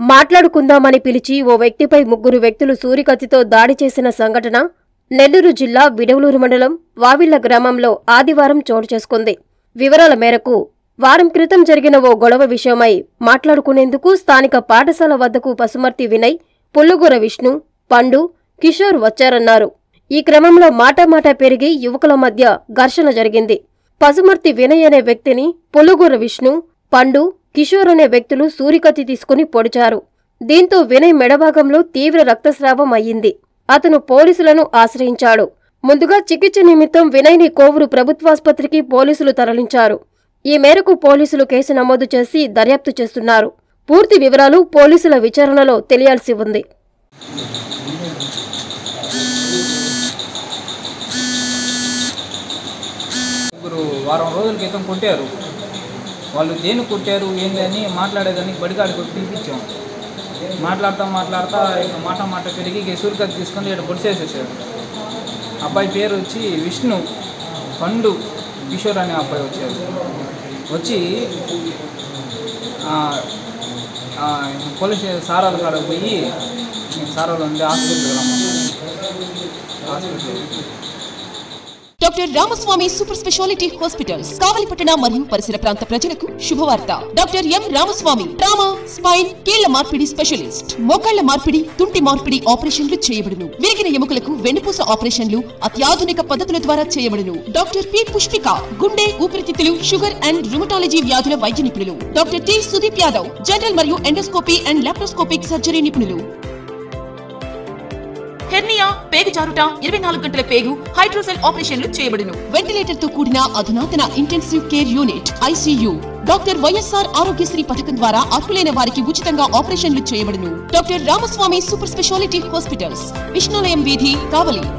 మాట్లాడుకుందామని పిలిచి ఓ వ్యక్తిపై ముగ్గురు వ్యక్తులు సూరికత్తితో దాడి చేసిన సంఘటన నెల్లూరు జిల్లా విడవలూరు మండలం వావిళ్ల గ్రామంలో ఆదివారం చోటు చేసుకుంది వివరాల మేరకు వారం క్రితం జరిగిన ఓ గొడవ విషయమై మాట్లాడుకునేందుకు స్థానిక పాఠశాల వద్దకు పసుమర్తి వినయ్ పుల్లుగుర విష్ణు పండు కిషోర్ వచ్చారన్నారు ఈ క్రమంలో మాటామాట పెరిగి యువకుల మధ్య ఘర్షణ జరిగింది పసుమర్తి వినయ్ అనే వ్యక్తిని పుల్లుగుర విష్ణు పండు కిషోర్ అనే వ్యక్తులు సూరికత్తి తీసుకుని పొడిచారు దీంతో వినయ్ మెడభాగంలో తీవ్ర రక్తస్రావం అయ్యింది అతను పోలీసులను ఆశ్రయించాడు ముందుగా చికిత్స నిమిత్తం వినయ్ని కోవూరు ప్రభుత్వాసుపత్రికి పోలీసులు తరలించారు ఈ మేరకు పోలీసులు కేసు నమోదు చేసి దర్యాప్తు చేస్తున్నారు పూర్తి వివరాలు పోలీసుల విచారణలో తెలియాల్సి ఉంది ముగ్గురు వారం రోజుల క్రితం కొట్టారు వాళ్ళు దేని కొట్టారు ఏంది అని మాట్లాడేదానికి బడికాడికి వచ్చి పిలిపించాం మాట్లాడుతూ మాట్లాడుతూ ఇక మాట మాట పెరిగి ఇక సూరికత్తి తీసుకొని ఇక్కడ పొడిచేసేసాడు అబ్బాయి పేరు వచ్చి విష్ణు పండు కిషోర్ అనే అబ్బాయి వచ్చారు వచ్చి ఆ, ఆ, పోలీస్ స్టేషన్ సారాల కాడకు పోయి సారాలు ఉండి హాస్పిటల్కి రమ్మన్నారు hospital doctor Ramaswamy super speciality hospitals కావలిపట్టణ మరియు పరిసర ప్రాంత ప్రజలకు శుభవార్త doctor M Ramaswamy trauma spine కీళ్ల మార్పిడి స్పెషలిస్ట్ మోకాళ్ల మార్పిడి తుంటి మార్పిడి ఆపరేషన్లు చేయబడును విరిగిన ఎముకలకు వెన్నుపూస ఆపరేషన్లు అత్యాధునిక పద్ధతుల ద్వారా చేయబడును డాక్టర్ పి పుష్పిక గుండె ఊపిరితిత్తులు షుగర్ అండ్ రుమటాలజీ వ్యాధుల వైద్య నిపుణులు doctor T Sudeep Yadav general మరియు ఎండోస్కోపీ అండ్ లాప్రోస్కోపిక్ సర్జరీ నిపుణులు హెర్నియా పేగు జారుట ఇరవై నాలుగు గంటల పేగు హైడ్రోసెల్ ఆపరేషన్లు చేయబడును వెంటిలేటర్ తో కూడిన అధునాతన intensive care unit ICU doctor YSR Aarogyasri పథకం ద్వారా అర్హులైన వారికి ఉచితంగా ఆపరేషన్లు చేయబడును doctor Ramaswamy super speciality hospitals Vishnulayam వీధి కావలి